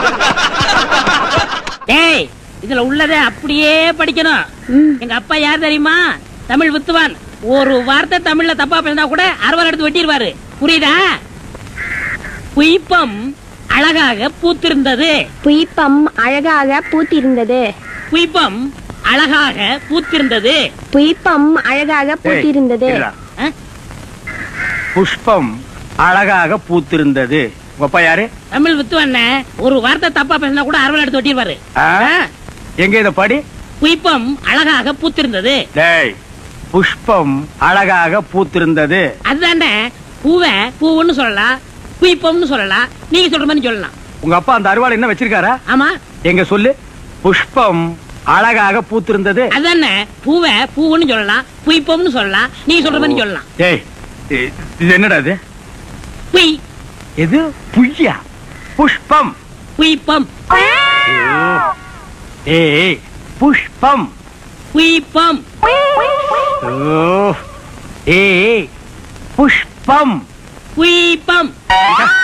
டேய் இதுல உள்ளதை அப்படியே படிக்கணும் ம். எங்க அப்பா யார் தெரியுமா தமிழ் வித்துவான் ஒரு வார்த்தை தமிழ்ல தப்பா பேசினா கூட அறுவாள் எடுத்து வெட்டிடுவாரு புரியுதா புய்பம் அழகாக பூத்திருந்தது புய்பம் அழகாக பூத்திருந்தது புய்பம் அழகாக பூத்திருந்தது புய்பம் அழகாக பூத்திருந்தது ஏய், இருடா. ஆ? புஷ்பம் அழகாக பூத்திருந்தது உங்க அப்பா யாரு தமிழ் வித்துவான் ஒரு வார்த்தை தப்பா பேசினா கூட அறுவாள் எடுத்து வெட்டிடுவாரு ஆ? எங்க இத படி புய்பம் அழகாக பூத்திருந்தது டேய் புஷ்பம் அழகாக பூத்திருந்தது அதுதானே பூவை பூவுன்னு சொல்லலாம் புய்பம்னு சொல்லலாம் நீங்க சொல்ற மாதிரி சொல்லலாம் உங்க அப்பா அந்த அருவாள் என்ன வச்சிருக்காரா ஆமா எங்க சொல்லு புஷ்பம் அழகாக பூத்திருந்தது அதானே பூவை பூவுன்னு சொல்லலாம் புய்பம்னு சொல்லலாம் நீங்க சொல்ற மாதிரி சொல்லலாம் டேய் இ- இது என்னடா இது புய் எது புய்யா புஷ்பம் புய்பம் ஏய் புஷ்பம் புய்பம் ஓ ஏய் புஷ்பம் புய்பம்